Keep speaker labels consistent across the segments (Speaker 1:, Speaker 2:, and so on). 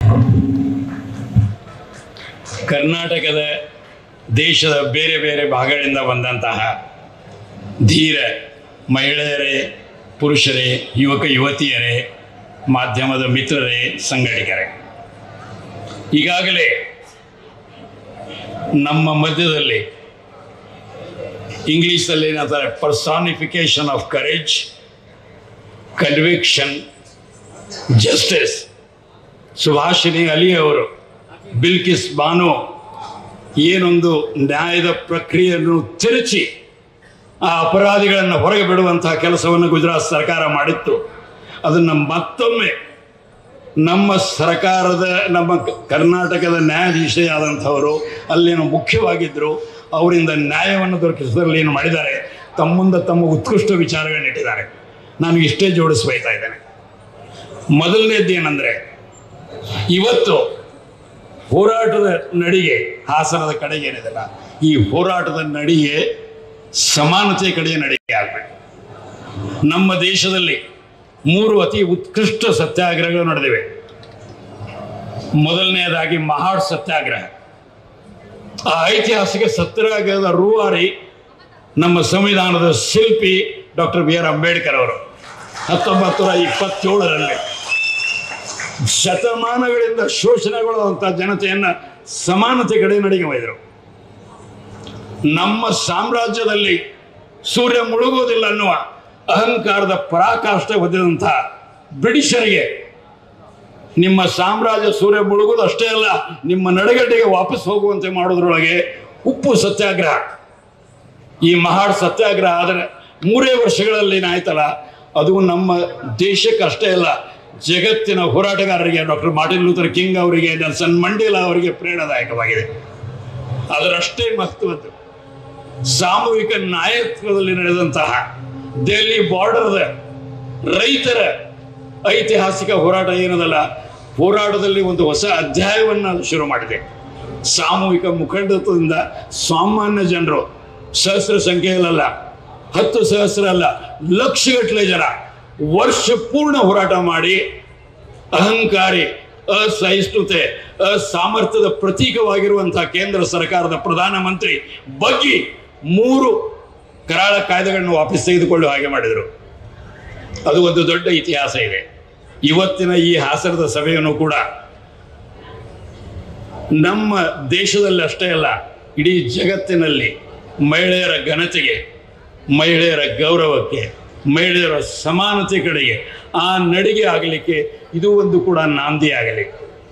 Speaker 1: ಕರ್ನಾಟಕದ ದೇಶದ ಬೇರೆ ಬೇರೆ ಭಾಗಗಳಿಂದ ಬಂದಂತಹ ಧೀರ ಮಹಿಳೆಯರೇ ಪುರುಷರೇ ಯುವಕ ಯುವತಿಯರೇ ಮಾಧ್ಯಮದ ಮಿತ್ರರೇ ಸಂಘಟಕರೇ ಈಗಾಗಲೇ ನಮ್ಮ ಮಧ್ಯದಲ್ಲಿ ಇಂಗ್ಲೀಷಲ್ಲಿ ಏನಂತಾರೆ personification of courage conviction justice Subhashini Ali ಅವರು ಬಿಲ್ಕಿಸ್ ಬಾನು ಏನೊಂದು ನ್ಯಾಯದ ಪ್ರಕ್ರಿಯೆಯನ್ನು ತಿರುಚಿ ಆ ಅಪರಾಧಿಗಳನ್ನು ಹೊರಗೆ ಬಿಡುವಂತಹ ಕೆಲಸವನ್ನು ಗುಜರಾತ್ ಸರ್ಕಾರ ಮಾಡಿತ್ತು ಅದನ್ನು ಮತ್ತೊಮ್ಮೆ ನಮ್ಮ ಸರ್ಕಾರದ ನಮ್ಮ ಕ- ಕರ್ನಾಟಕದ ನ್ಯಾಯಾಧೀಶೆಯಾದಂಥವರು ಅಲ್ಲೇನು ಮುಖ್ಯವಾಗಿದ್ದರು ಅವರಿಂದ ನ್ಯಾಯವನ್ನು ದೊರಕಿಸುವುದರಲ್ಲಿ ಏನು ಮಾಡಿದ್ದಾರೆ ತಮ್ಮ ಮುಂದೆ ತಮ್ಮ ಉತ್ಕೃಷ್ಟ ವಿಚಾರಗಳನ್ನಿಟ್ಟಿದ್ದಾರೆ ನಾನು ಇಷ್ಟೇ ಜೋಡಿಸಿ ಬೈತಾ ಇದ್ದೇನೆ ಮೊದಲನೇದ್ದು ಏನಂದರೆ ಇವತ್ತು ಹೋರಾಟದ ನಡಿಗೆ ಹಾಸನದ ಕಡೆಗೆ ಏನಿದೆಲ್ಲ ಈ ಹೋರಾಟದ ನಡಿಗೆ ಸಮಾನತೆ ಕಡೆಯ ನಡಿಗೆ ಆಗಬೇಕು ನಮ್ಮ ದೇಶದಲ್ಲಿ ಮೂರು ಅತಿ ಉತ್ಕೃಷ್ಟ ಸತ್ಯಾಗ್ರಹಗಳು ನಡೆದಿವೆ ಮೊದಲನೆಯದಾಗಿ ಮಹಾಡ್ ಸತ್ಯಾಗ್ರಹ ಆ ಐತಿಹಾಸಿಕ ಸತ್ಯಾಗ್ರಹದ ರೂವಾರಿ ನಮ್ಮ ಸಂವಿಧಾನದ ಶಿಲ್ಪಿ ಡಾಕ್ಟರ್ ಬಿ ಆರ್ ಅಂಬೇಡ್ಕರ್ ಅವರು ಹತ್ತೊಂಬತ್ತು ನೂರ ಇಪ್ಪತ್ತೇಳರಲ್ಲಿ ಶತಮಾನಗಳಿಂದ ಶೋಷಣೆಗೊಳ್ಳುವಂಥ ಜನತೆಯನ್ನ ಸಮಾನತೆ ಕಡೆ ನಡೆಗೆ ಒಯ್ದರು ನಮ್ಮ ಸಾಮ್ರಾಜ್ಯದಲ್ಲಿ ಸೂರ್ಯ ಮುಳುಗುವುದಿಲ್ಲ ಅನ್ನುವ ಅಹಂಕಾರದ ಪರಾಕಾಷ್ಠೆ ಹೊಂದಿದಂಥ ಬ್ರಿಟಿಷರಿಗೆ ನಿಮ್ಮ ಸಾಮ್ರಾಜ್ಯ ಸೂರ್ಯ ಮುಳುಗುವುದು ಅಷ್ಟೇ ಅಲ್ಲ ನಿಮ್ಮ ನಡುಗಡ್ಡೆಗೆ ವಾಪಸ್ ಹೋಗುವಂತೆ ಮಾಡೋದ್ರೊಳಗೆ ಉಪ್ಪು ಸತ್ಯಾಗ್ರಹ ಈ ಮಹಾಡ್ ಸತ್ಯಾಗ್ರಹ ಆದರೆ ಮೂರೇ ವರ್ಷಗಳಲ್ಲಿ ಏನಾಯ್ತಲ್ಲ ಅದು ನಮ್ಮ ದೇಶಕ್ಕೆ ಅಷ್ಟೇ ಅಲ್ಲ ಜಗತ್ತಿನ ಹೋರಾಟಗಾರರಿಗೆ ಡಾಕ್ಟರ್ ಮಾರ್ಟಿನ್ ಲೂಥರ್ ಕಿಂಗ್ ಅವರಿಗೆ ನೆಲ್ಸನ್ ಮಂಡೇಲಾ ಅವರಿಗೆ ಪ್ರೇರಣಾದಾಯಕವಾಗಿದೆ ಅದರಷ್ಟೇ ಮಹತ್ವದ್ದು ಸಾಮೂಹಿಕ ನಾಯಕತ್ವದಲ್ಲಿ ನಡೆದಂತಹ ದೆಹಲಿ ಬಾರ್ಡರ್ದ ರೈತರ ಐತಿಹಾಸಿಕ ಹೋರಾಟ ಏನದಲ್ಲ ಹೋರಾಟದಲ್ಲಿ ಒಂದು ಹೊಸ ಅಧ್ಯಾಯವನ್ನು ಅದು ಶುರು ಮಾಡಿದೆ ಸಾಮೂಹಿಕ ಮುಖಂಡತ್ವದಿಂದ ಸಾಮಾನ್ಯ ಜನರು ಸಹಸ್ರ ಸಂಖ್ಯೆಯಲ್ಲ ಹತ್ತು ಸಹಸ್ರ ಅಲ್ಲ ಲಕ್ಷಗಟ್ಟಲೆ ಜನ ವರ್ಷ ಪೂರ್ಣ ಹೋರಾಟ ಮಾಡಿ ಅಹಂಕಾರಿ ಅಸಹಿಷ್ಣುತೆ ಅಸಾಮರ್ಥ್ಯದ ಪ್ರತೀಕವಾಗಿರುವಂತಹ ಕೇಂದ್ರ ಸರ್ಕಾರದ ಪ್ರಧಾನಮಂತ್ರಿ ಬಗ್ಗಿ ಮೂರು ಕರಾಳ ಕಾಯ್ದೆಗಳನ್ನು ವಾಪಸ್ ತೆಗೆದುಕೊಳ್ಳುವ ಹಾಗೆ ಮಾಡಿದರು ಅದು ಒಂದು ದೊಡ್ಡ ಇತಿಹಾಸ ಇದೆ ಇವತ್ತಿನ ಈ ಹಾಸನದ ಸಭೆಯನ್ನು ಕೂಡ ನಮ್ಮ ದೇಶದಲ್ಲಿ ಅಷ್ಟೇ ಅಲ್ಲ ಇಡೀ ಜಗತ್ತಿನಲ್ಲಿ ಮಹಿಳೆಯರ ಘನತೆಗೆ ಮಹಿಳೆಯರ ಗೌರವಕ್ಕೆ ಮಹಿಳೆಯರ ಸಮಾನತೆ ಕಡೆಗೆ ಆ ನಡಿಗೆ ಆಗಲಿಕ್ಕೆ ಇದು ಒಂದು ಕೂಡ ನಾಂದಿ ಆಗಲಿ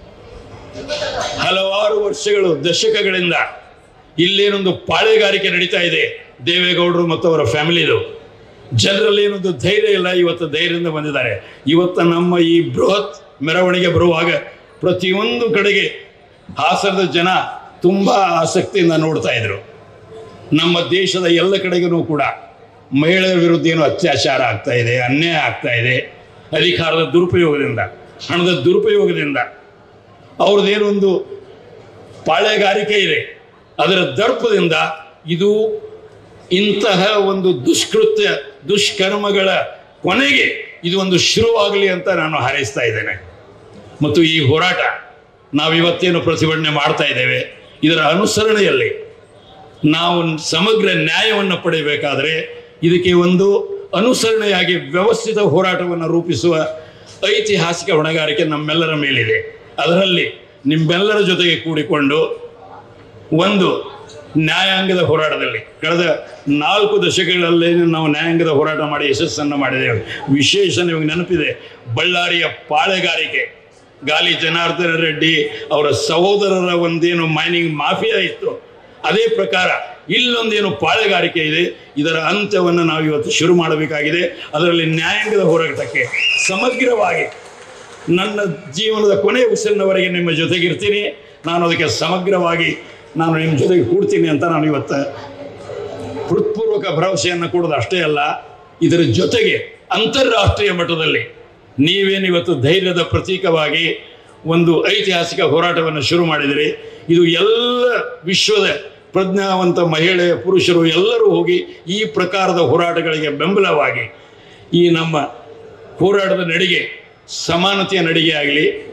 Speaker 1: ಹಲವಾರು ವರ್ಷಗಳು ದಶಕಗಳಿಂದ ಇಲ್ಲೇನೊಂದು ಪಾಳೆಗಾರಿಕೆ ನಡೀತಾ ಇದೆ ದೇವೇಗೌಡರು ಮತ್ತು ಅವರ ಫ್ಯಾಮಿಲಿದು ಜನರಲ್ಲಿ ಏನೊಂದು ಧೈರ್ಯ ಇಲ್ಲ ಇವತ್ತು ಧೈರ್ಯದಿಂದ ಬಂದಿದ್ದಾರೆ ಇವತ್ತು ನಮ್ಮ ಈ ಬೃಹತ್ ಮೆರವಣಿಗೆ ಬರುವಾಗ ಪ್ರತಿಯೊಂದು ಕಡೆಗೆ ಹಾಸನದ ಜನ ತುಂಬಾ ಆಸಕ್ತಿಯಿಂದ ನೋಡ್ತಾ ಇದ್ರು ನಮ್ಮ ದೇಶದ ಎಲ್ಲ ಕಡೆಗೂ ಕೂಡ ಮಹಿಳೆಯರ ವಿರುದ್ಧ ಏನು ಅತ್ಯಾಚಾರ ಆಗ್ತಾ ಇದೆ ಅನ್ಯಾಯ ಆಗ್ತಾ ಇದೆ ಅಧಿಕಾರದ ದುರುಪಯೋಗದಿಂದ ಹಣದ ದುರುಪಯೋಗದಿಂದ ಅವ್ರದ್ದೇನೊಂದು ಪಾಳೆಗಾರಿಕೆ ಇದೆ ಅದರ ದರ್ಪದಿಂದ ಇದು ಇಂತಹ ಒಂದು ದುಷ್ಕೃತ್ಯ ದುಷ್ಕರ್ಮಗಳ ಕೊನೆಗೆ ಇದು ಒಂದು ಶುರುವಾಗಲಿ ಅಂತ ನಾನು ಹಾರೈಸ್ತಾ ಇದ್ದೇನೆ ಮತ್ತು ಈ ಹೋರಾಟ ನಾವು ಇವತ್ತೇನು ಪ್ರತಿಭಟನೆ ಮಾಡ್ತಾ ಇದ್ದೇವೆ ಇದರ ಅನುಸರಣೆಯಲ್ಲಿ ನಾವು ಸಮಗ್ರ ನ್ಯಾಯವನ್ನು ಪಡೆಯಬೇಕಾದರೆ ಇದಕ್ಕೆ ಒಂದು ಅನುಸರಣೆಯಾಗಿ ವ್ಯವಸ್ಥಿತ ಹೋರಾಟವನ್ನು ರೂಪಿಸುವ ಐತಿಹಾಸಿಕ ಹೊಣೆಗಾರಿಕೆ ನಮ್ಮೆಲ್ಲರ ಮೇಲಿದೆ ಅದರಲ್ಲಿ ನಿಮ್ಮೆಲ್ಲರ ಜೊತೆಗೆ ಕೂಡಿಕೊಂಡು ಒಂದು ನ್ಯಾಯಾಂಗದ ಹೋರಾಟದಲ್ಲಿ ಕಳೆದ ನಾಲ್ಕು ದಶಕಗಳಲ್ಲಿ ನಾವು ನ್ಯಾಯಾಂಗದ ಹೋರಾಟ ಮಾಡಿ ಯಶಸ್ಸನ್ನು ಮಾಡಿದ್ದೇವೆ ವಿಶೇಷ ನಿಮಗೆ ನೆನಪಿದೆ ಬಳ್ಳಾರಿಯ ಪಾಳೆಗಾರಿಕೆ ಗಾಲಿ ಜನಾರ್ದನ ರೆಡ್ಡಿ ಅವರ ಸಹೋದರರ ಒಂದೇನು ಮೈನಿಂಗ್ ಮಾಫಿಯಾ ಇತ್ತು ಅದೇ ಪ್ರಕಾರ ಇಲ್ಲೊಂದೇನು ಪಾಳೆಗಾರಿಕೆ ಇದೆ ಇದರ ಅಂತ್ಯವನ್ನು ನಾವು ಇವತ್ತು ಶುರು ಮಾಡಬೇಕಾಗಿದೆ ಅದರಲ್ಲಿ ನ್ಯಾಯಾಂಗದ ಹೋರಾಟಕ್ಕೆ ಸಮಗ್ರವಾಗಿ ನನ್ನ ಜೀವನದ ಕೊನೆಯ ಉಸಿರಿನವರೆಗೆ ನಿಮ್ಮ ಜೊತೆಗಿರ್ತೀನಿ ನಾನು ಅದಕ್ಕೆ ಸಮಗ್ರವಾಗಿ ನಾನು ನಿಮ್ಮ ಜೊತೆಗೆ ಕೂಡ್ತೀನಿ ಅಂತ ನಾನು ಇವತ್ತು ಹೃತ್ಪೂರ್ವಕ ಭರವಸೆಯನ್ನು ಕೊಡೋದು ಅಷ್ಟೇ ಅಲ್ಲ ಇದರ ಜೊತೆಗೆ ಅಂತಾರಾಷ್ಟ್ರೀಯ ಮಟ್ಟದಲ್ಲಿ ನೀವೇನು ಇವತ್ತು ಧೈರ್ಯದ ಪ್ರತೀಕವಾಗಿ ಒಂದು ಐತಿಹಾಸಿಕ ಹೋರಾಟವನ್ನು ಶುರು ಮಾಡಿದಿರಿ ಇದು ಎಲ್ಲ ವಿಶ್ವದ ಪ್ರಜ್ಞಾವಂತ ಮಹಿಳೆ ಪುರುಷರು ಎಲ್ಲರೂ ಹೋಗಿ ಈ ಪ್ರಕಾರದ ಹೋರಾಟಗಳಿಗೆ ಬೆಂಬಲವಾಗಿ ಈ ನಮ್ಮ ಹೋರಾಟದ ನಡಿಗೆ ಸಮಾನತೆಯ ನಡಿಗೆ ಆಗಲಿ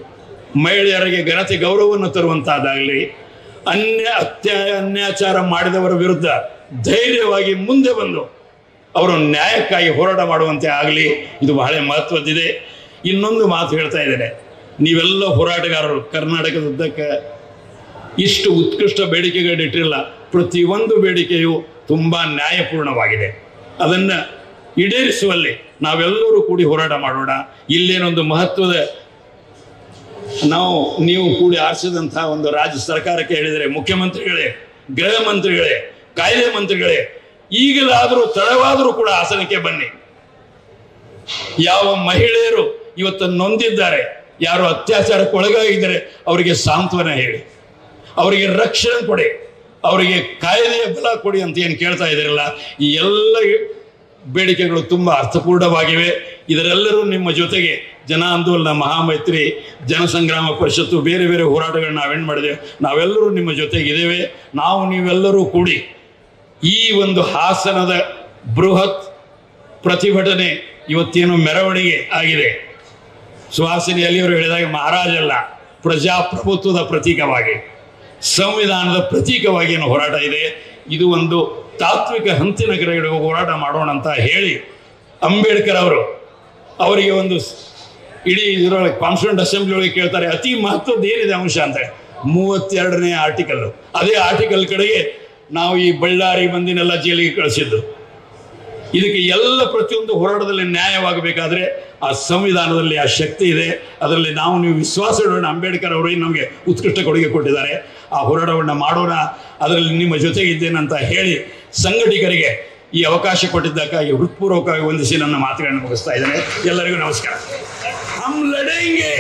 Speaker 1: ಮಹಿಳೆಯರಿಗೆ ಘನತೆ ಗೌರವವನ್ನು ತರುವಂತಹದ್ದಾಗಲಿ ಅನ್ಯ ಅತ್ಯ ಅನ್ಯಾಚಾರ ಮಾಡಿದವರ ವಿರುದ್ಧ ಧೈರ್ಯವಾಗಿ ಮುಂದೆ ಬಂದು ಅವರು ನ್ಯಾಯಕ್ಕಾಗಿ ಹೋರಾಟ ಮಾಡುವಂತೆ ಆಗಲಿ ಇದು ಬಹಳ ಮಹತ್ವದ್ದಿದೆ ಇನ್ನೊಂದು ಮಾತು ಹೇಳ್ತಾ ಇದ್ದೇನೆ ನೀವೆಲ್ಲ ಹೋರಾಟಗಾರರು ಕರ್ನಾಟಕದ ಉದ್ದಕ್ಕೆ ಇಷ್ಟು ಉತ್ಕೃಷ್ಟ ಬೇಡಿಕೆಗಳನ್ನಿಟ್ಟಿರಲ್ಲ ಪ್ರತಿಯೊಂದು ಬೇಡಿಕೆಯು ತುಂಬ ನ್ಯಾಯಪೂರ್ಣವಾಗಿದೆ ಅದನ್ನು ಈಡೇರಿಸುವಲ್ಲಿ ನಾವೆಲ್ಲರೂ ಕೂಡಿ ಹೋರಾಟ ಮಾಡೋಣ ಇಲ್ಲೇನೊಂದು ಮಹತ್ವದ ನಾವು ನೀವು ಕೂಡಿ ಆರಿಸಿದಂತಹ ಒಂದು ರಾಜ್ಯ ಸರ್ಕಾರಕ್ಕೆ ಹೇಳಿದರೆ ಮುಖ್ಯಮಂತ್ರಿಗಳೇ ಗೃಹ ಮಂತ್ರಿಗಳೇ ಕಾಯ್ದೆ ಮಂತ್ರಿಗಳೇ ಈಗಲಾದರೂ ತಡವಾದರೂ ಕೂಡ ಹಾಸನಕ್ಕೆ ಬನ್ನಿ ಯಾವ ಮಹಿಳೆಯರು ಇವತ್ತು ನೊಂದಿದ್ದಾರೆ ಯಾರು ಅತ್ಯಾಚಾರಕ್ಕೆ ಒಳಗಾಗಿದ್ದಾರೆ ಅವರಿಗೆ ಸಾಂತ್ವನ ಹೇಳಿ ಅವರಿಗೆ ರಕ್ಷಣೆ ಕೊಡಿ ಅವರಿಗೆ ಕಾಯ್ದೆಯ ಬಲ ಕೊಡಿ ಅಂತ ಏನು ಕೇಳ್ತಾ ಇದ್ದೀರಲ್ಲ ಈ ಎಲ್ಲ ಬೇಡಿಕೆಗಳು ತುಂಬ ಅರ್ಥಪೂರ್ಣವಾಗಿವೆ ಇದರೆಲ್ಲರೂ ನಿಮ್ಮ ಜೊತೆಗೆ ಜನ ಆಂದೋಲನ ಮಹಾಮೈತ್ರಿ ಜನಸಂಗ್ರಾಮ ಪರಿಷತ್ತು ಬೇರೆ ಬೇರೆ ಹೋರಾಟಗಳನ್ನ ನಾವೇನು ಮಾಡಿದ್ದೇವೆ ನಾವೆಲ್ಲರೂ ನಿಮ್ಮ ಜೊತೆಗಿದ್ದೇವೆ ನಾವು ನೀವೆಲ್ಲರೂ ಕೂಡಿ ಈ ಒಂದು ಹಾಸನದ ಬೃಹತ್ ಪ್ರತಿಭಟನೆ ಇವತ್ತೇನು ಮೆರವಣಿಗೆ ಆಗಿದೆ ಸುಹಾಸಿನಿ ಅಲಿಯವರು ಹೇಳಿದಾಗ ಮಹಾರಾಜಲ್ಲ ಪ್ರಜಾಪ್ರಭುತ್ವದ ಪ್ರತೀಕವಾಗಿ ಸಂವಿಧಾನದ ಪ್ರತೀಕವಾಗಿ ಏನು ಹೋರಾಟ ಇದೆ ಇದು ಒಂದು ತಾತ್ವಿಕ ಹಂತಿನ ಕಡೆಗೆ ಹೋರಾಟ ಮಾಡೋಣ ಅಂತ ಹೇಳಿ ಅಂಬೇಡ್ಕರ್ ಅವರು ಅವರಿಗೆ ಒಂದು ಸ್- ಇಡೀ ಇದರೊಳಗೆ ಕಾನ್ಸ್ಟಿಟ್ಯೂಂಟ್ ಅಸೆಂಬ್ಲಿ ಒಳಗೆ ಕೇಳ್ತಾರೆ ಅತಿ ಮಹತ್ವದ್ದು ಏನಿದೆ ಅಂಶ ಅಂತ ಮೂವತ್ತೆರಡನೇ ಆರ್ಟಿಕಲ್ ಅದೇ ಆರ್ಟಿಕಲ್ ಕಡೆಗೆ ನಾವು ಈ ಬಳ್ಳಾರಿ ಮಂದಿನೆಲ್ಲ ಜೈಲಿಗೆ ಕಳಿಸಿದ್ದು ಇದಕ್ಕೆ ಎಲ್ಲ ಪ್ರತಿಯೊಂದು ಹೋರಾಟದಲ್ಲಿ ನ್ಯಾಯವಾಗಬೇಕಾದ್ರೆ ಆ ಸಂವಿಧಾನದಲ್ಲಿ ಆ ಶಕ್ತಿ ಇದೆ ಅದರಲ್ಲಿ ನಾವು ನೀವು ವಿಶ್ವಾಸ ಇಡೋಣ ಅಂಬೇಡ್ಕರ್ ಅವರು ನಮಗೆ ಉತ್ಕೃಷ್ಟ ಕೊಡುಗೆ ಕೊಟ್ಟಿದ್ದಾರೆ ಆ ಹೋರಾಟವನ್ನು ಮಾಡೋಣ ಅದರಲ್ಲಿ ನಿಮ್ಮ ಜೊತೆಗಿದ್ದೇನೆ ಅಂತ ಹೇಳಿ ಸಂಘಟಕರಿಗೆ ಈ ಅವಕಾಶ ಕೊಟ್ಟಿದ್ದಕ್ಕಾಗಿ ಹೃತ್ಪೂರ್ವಕವಾಗಿ ವಂದಿಸಿ ನನ್ನ ಮಾತುಗಳನ್ನು ಮುಗಿಸ್ತಾ ಇದ್ದೇನೆ ಎಲ್ಲರಿಗೂ ನಮಸ್ಕಾರ ಹಮ್ ಲಡೆಂಗೆ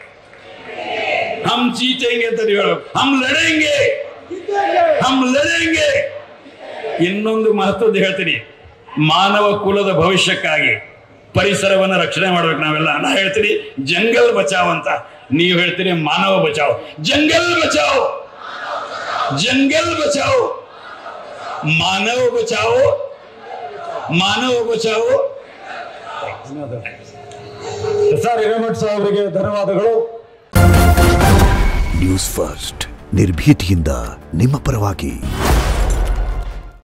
Speaker 1: ಹಮ್ ಜೀತೆಂಗೆ ಅಂತ ನೀವು ಹೇಳಬೇಕು ಹಮ್ ಲಡೆಂಗೆ ಹಮ್ ಲಡೆಂಗೆ ಇನ್ನೊಂದು ಮಹತ್ವದ್ದು ಹೇಳ್ತೀನಿ ಮಾನವ ಕುಲದ ಭವಿಷ್ಯಕ್ಕಾಗಿ ಪರಿಸರವನ್ನು ರಕ್ಷಣೆ ಮಾಡ್ಬೇಕು ನಾವೆಲ್ಲ ನಾ ಹೇಳ್ತೀನಿ ಜಂಗಲ್ ಬಚಾವ್ ಅಂತ ನೀವು ಹೇಳ್ತೀರಿ ಮಾನವ ಬಚಾವ್ ಜಂಗಲ್ ಬಚಾವ್ ಜಂಗಲ್ ಬಚಾವ್ ಮಾನವ ಬಚಾವ್ ಮಾನವ ಬಚಾವ್
Speaker 2: ಎಸ್ ಆರ್ ಹಿರೇಮಠ್ ಸಾಹೇಬರಿಗೆ ಧನ್ಯವಾದಗಳು
Speaker 3: ನ್ಯೂಸ್ ಫಸ್ಟ್ ನಿರ್ಭೀತಿಯಿಂದ ನಿಮ್ಮ ಪರವಾಗಿ